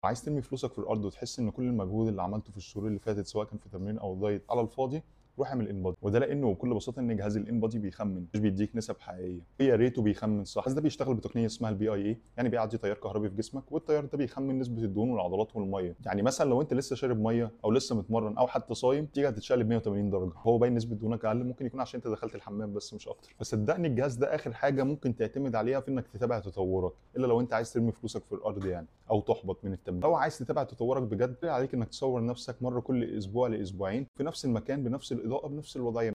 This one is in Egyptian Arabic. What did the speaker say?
عايز ترمي فلوسك في الارض وتحس ان كل المجهود اللي عملته في الشهور اللي فاتت سواء كان في تمرين او دايت على الفاضي روح اعمل انبادي وده لانه بكل بساطه ان جهاز الانبادي بيخمن مش بيديك نسب حقيقيه يا ريته بيخمن صح بس ده بيشتغل بتقنيه اسمها البي اي اي يعني بيعدي تيار كهربي في جسمك والتيار ده بيخمن نسبه الدهون والعضلات والميه يعني مثلا لو انت لسه شارب ميه او لسه متمرن او حتى صايم تيجي هتتشقلب 180 درجه هو باين نسبه دهونك اقل ممكن يكون عشان انت دخلت الحمام بس مش اكتر فصدقني الجهاز ده اخر حاجه ممكن تعتمد عليها في انك تتابع تطورك الا لو انت عايز ترمي فلوسك في الارض يعني او تحبط من التمرين لو عايز تتابع تطورك بجد عليك انك تصور نفسك مره كل اسبوع لاسبوعين في نفس المكان بنفس الاضاءه بنفس الوضعيه